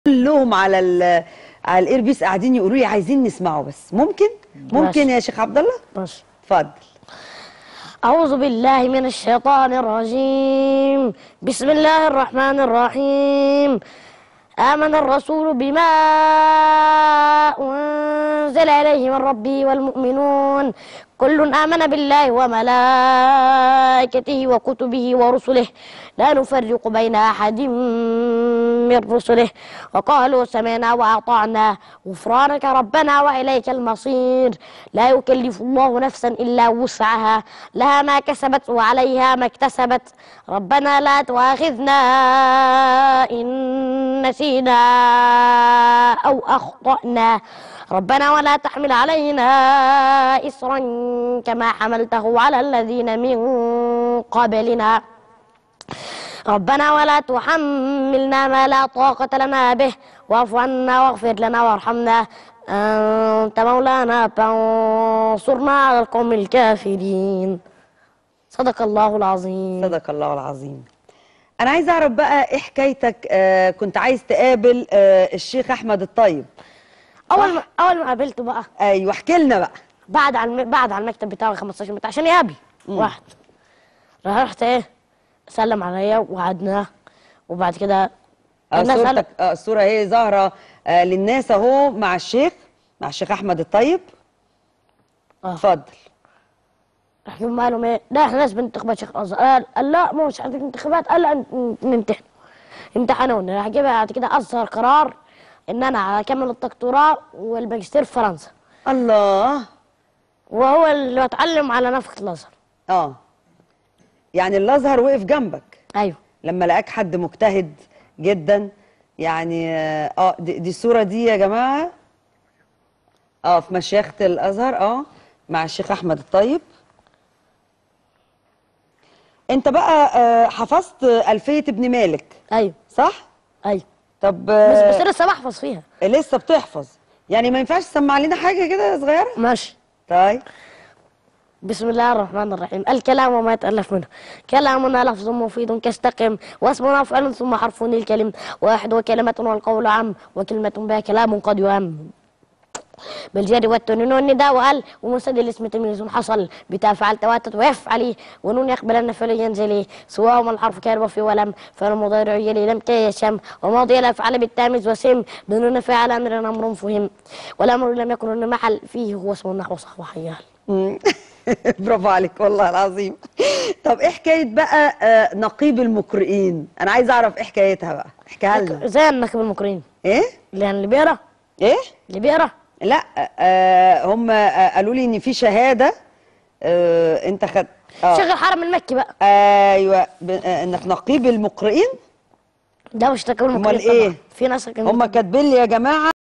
كلهم على ال على الايربيس قاعدين يقولوا لي عايزين نسمعه بس ممكن ممكن يا شيخ عبد الله ماشي اتفضل أعوذ بالله من الشيطان الرجيم بسم الله الرحمن الرحيم آمن الرسول بما أنزل إليه من ربه والمؤمنون كل آمن بالله وملائكته وكتبه ورسله لا نفرق بين أحد من رسله وقالوا سمعنا وأطعنا غفرانك ربنا وإليك المصير لا يكلف الله نفسا إلا وسعها لها ما كسبت وعليها ما اكتسبت ربنا لا تؤاخذنا إن نسينا أو أخطأنا ربنا ولا تحمل علينا إسرا كما حملته على الذين من قبلنا ربنا ولا تحملنا ما لا طاقة لنا به واعف عنا واغفر لنا وارحمنا أنت مولانا فانصرنا على القوم الكافرين صدق الله العظيم صدق الله العظيم انا عايز اعرف بقى ايه حكايتك آه كنت عايز تقابل آه الشيخ احمد الطيب أول ما أول ما قابلته بقى ايوه احكي لنا بقى بعد على الم- بعد على المكتب بتاعه 15 متر عشان يقابلي واحد راح رحت ايه سلم عليا وقعدنا وبعد كده آه الناس صورتك قالت- آه الصوره اهي ظاهره آه للناس اهو مع الشيخ مع الشيخ احمد الطيب آه. اتفضل راح يوم قالوا ايه لا احنا ناس بننتخبات شيخ الازهر قال, قال لا مو مش عندك انتخابات قال لا ن- نمتحن امتحنوني راح جه بعد كده اصدر قرار ان انا اكمل الدكتوراه والماجستير في فرنسا الله وهو اللي بتعلم على نفقة الازهر اه يعني الازهر وقف جنبك ايوه لما لقاك حد مجتهد جدا يعني اه آه، دي, دي الصوره دي يا جماعه اه في مشيخه الازهر اه مع الشيخ احمد الطيب انت بقى آه حفظت الفيه ابن مالك ايوه صح ايوه طب بس آه بس لسه بحفظ فيها لسه بتحفظ يعني ما ينفعش تسمع لنا حاجه كده صغيره ماشي طيب بسم الله الرحمن الرحيم الكلام وما يتألف منه كلامنا لفظ مفيد كاستقم واسمنا فعل ثم حرف الكلم واحد وكلمة والقول عام وكلمة بها كلام قد يؤم بالجر والتنون والنداء وال ومسد الاسم تمييز حصل بتا فعلت واتت ويفعلي ونون يقبلن فعل ينزلي سواء ما الحرف كان وفي ولم فالمضارع يلي لم يشم وماضي الافعال بالتامز وسم دون فعل امر امر فهم والامر لم يكن محل فيه هو اسم النحو صح وحيال مم. برافو عليك والله العظيم طب ايه حكايه بقى آه نقيب المقرئين انا عايزه اعرف ايه حكايتها بقى احكيها لنا زي النكب المقرين ايه لان اللي بيقرا ايه اللي بيقرا لا آه هم آه قالوا لي ان في شهاده آه انت خد آه. شغل الحرم المكي بقى ايوه ب... آه انك نقيب المقرئين ده مش تكون المقرين أمال إيه؟ طبعاً. في ناس كانوا هم كاتبين لي يا جماعه